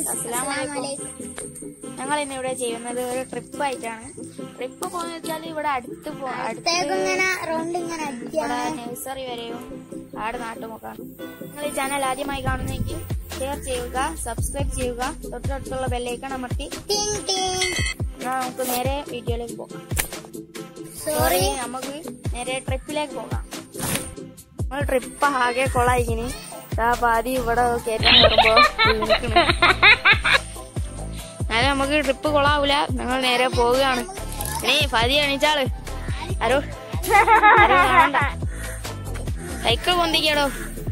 അസ്സലാമലൈക്കും ഞങ്ങൾ ഇന്ന് ഇവിടെ ചെയ്യുന്നത് ഒരു ട്രിപ്പ് ആയിട്ടാണ് ട്രിപ്പ് പോകുന്ന വെച്ചാൽ ഇവിടെ അടുത്ത് പോ- അടുത്ത് ഇങ്ങനെ റൗണ്ട് ഇങ്ങനെ ഇവിടെ നഴ്സറി വരെയും ആട് നാട്ടുമുക്കാണ് നിങ്ങൾ ഈ ചാനൽ ആദ്യമായി കാണുന്നെങ്കിൽ ഷെയർ ചെയ്യുക സബ്സ്ക്രൈബ് ചെയ്യുക തൊട്ടടുത്തുള്ള ബെല്ലൈക്കൺ അമർത്തി ടിങ് ടിങ് എന്നാൽ നമുക്ക് നേരെ വീഡിയോയിലേക്ക് പോകാം സോറി സോറി നമുക്ക് നേരെ ട്രിപ്പിലേക്ക് പോകാം നമ്മൾ ട്രിപ്പ് ആകെ കൊളായിക്കിനി ആ പാതി ഇവിടെ കയറ്റാൻ കയറുമ്പോ വീണിക്കണ്. എന്നാലും നമുക്ക് ട്രിപ്പ് കൊളാവൂല ഞങ്ങൾ നേരെ പോവുകയാണ് ഇനി പതി എണീച്ചാള് ആരോ ആരോ കാണണ്ട സൈക്കിൾ പൊന്തിക്കടോ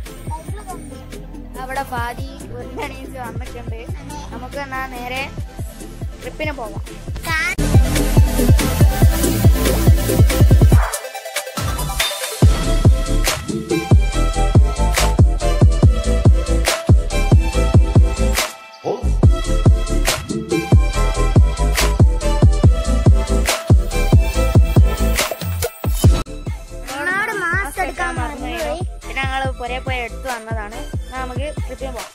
അവിടെ പാതി ഉരുണ്ടണീച്ച് വന്നിട്ടുണ്ട് നമുക്ക് എന്നാ നേരെ ട്രിപ്പിന് പോവാം നമ്മളോട് മാസ്ക് എടുക്കാൻ മറന്നുപോയി പിന്നെ ഞങ്ങൾ പുരേ പോയി എടുത്തു വന്നതാണ് എന്നാ നമുക്ക് ട്രിപ്പിന് പോവാം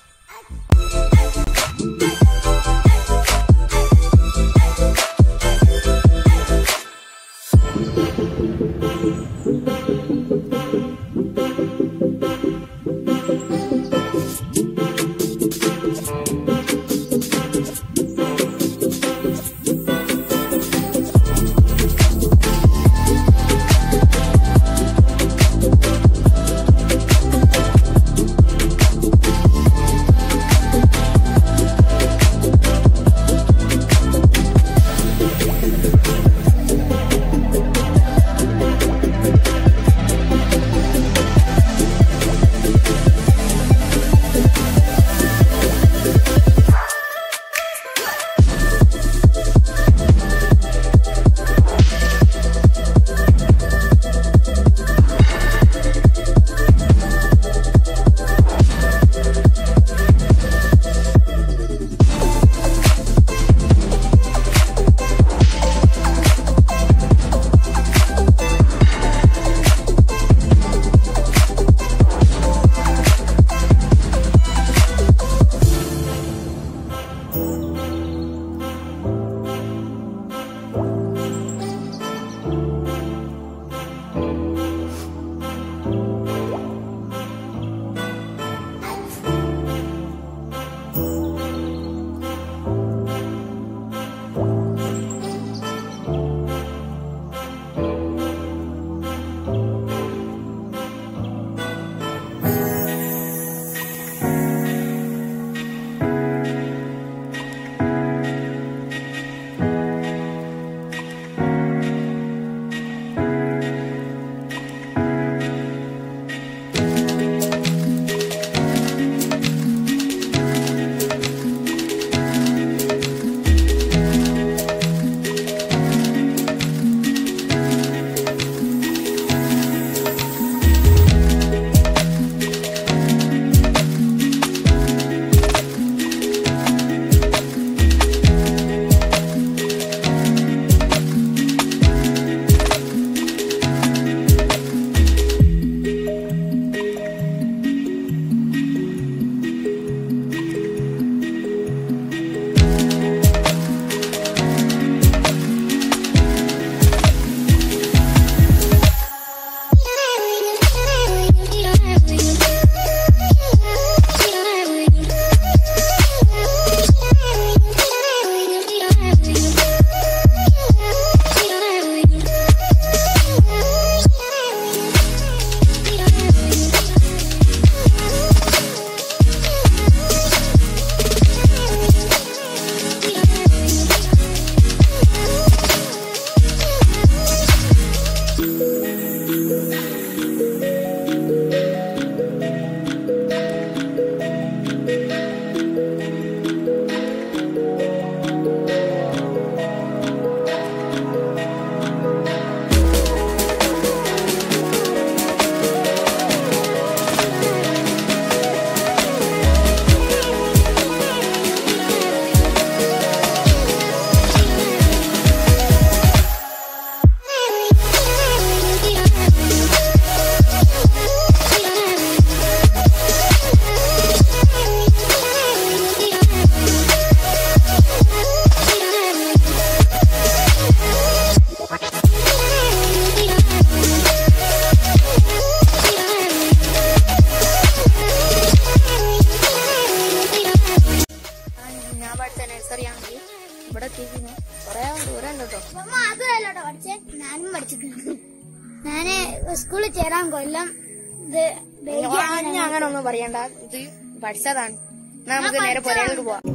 സ്കൂളിൽ ചേരാൻ കൊല്ലം ഇത് ബെൽജിയം ഞാൻ അങ്ങനെ ഒന്നും പറയണ്ട ഇത് പഠിച്ചതാണ് എന്നാ നമുക്ക് നേരെ പുരയിലോട്ട് പോവാം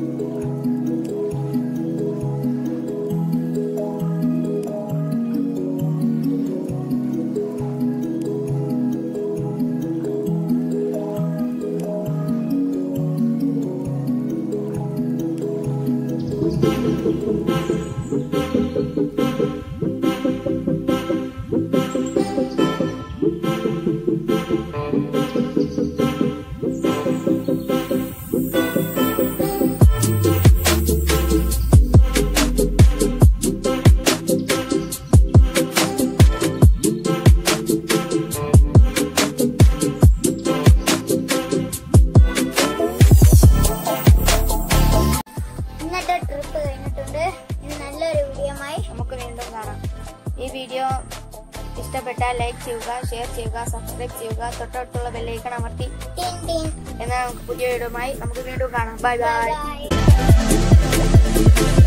ഇന്നത്തെ ട്രിപ്പ് കഴിഞ്ഞിട്ടുണ്ട് ഇനി നല്ലൊരു വീഡിയോമായി നമുക്ക് വീണ്ടും കാണാം ഈ വീഡിയോ ഇഷ്ടപ്പെട്ടാൽ ലൈക്ക് ചെയ്യുക ഷെയർ ചെയ്യുക സബ്സ്ക്രൈബ് ചെയ്യുക തൊട്ടടുത്തുള്ള ബെല്ലൈക്കൺ അമർത്തി ടീൻ ടീൻ എന്നാൽ നമുക്ക് പുതിയ വീഡിയോയുമായി നമുക്ക് വീണ്ടും കാണാം ബൈ ബൈ ബൈ